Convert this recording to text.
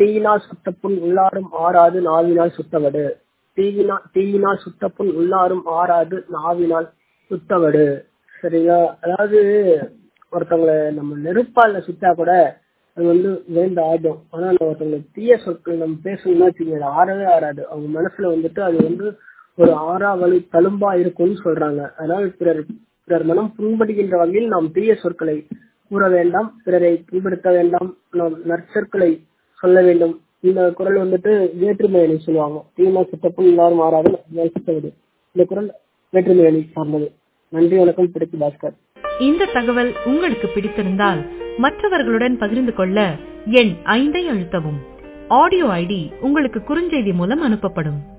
தீயினால் சுட்டப்புண் உள்ளாரும் ஆறாது நாவினால் சுட்டவடு தீயினா தீயினால் சுட்டப்புண் உள்ளாரும் ஆறாது நாவினால் சுட்டவடு சரிங்களா அதாவது ஒருத்தவங்களை நம்ம நெருப்பால சுட்டா கூட அது வந்து வேந்து ஆடும் ஆனா நம்ம ஒருத்தவங்களை தீய சொற்கள் நம்ம பேசணும்னா வச்சுக்கோங்க அது ஆறவே ஆறாது அவங்க மனசுல வந்துட்டு அது வந்து ஒரு ஆறா வழி தழும்பா இருக்கும்னு சொல்றாங்க அதனால் பிறர் பிறர் மனம் புண்படுகின்ற வகையில் நாம் தீய சொற்களை கூற வேண்டாம் பிறரை புண்படுத்த வேண்டாம் நாம் நற்சொற்களை சொல்ல வேண்டும் இந்த குரல் வந்துட்டு வேற்றுமை அணி சொல்லுவாங்க தீமா சுத்தப்பும் எல்லாரும் மாறாது சுத்தவிடு இந்த குரல் வேற்றுமை அணி சார்ந்தது நன்றி வணக்கம் பிடித்து பாஸ்கர் இந்த தகவல் உங்களுக்கு பிடித்திருந்தால் மற்றவர்களுடன் பகிர்ந்து கொள்ள எண் ஐந்தை அழுத்தவும் ஆடியோ ஐடி உங்களுக்கு குறுஞ்செய்தி மூலம் அனுப்பப்படும்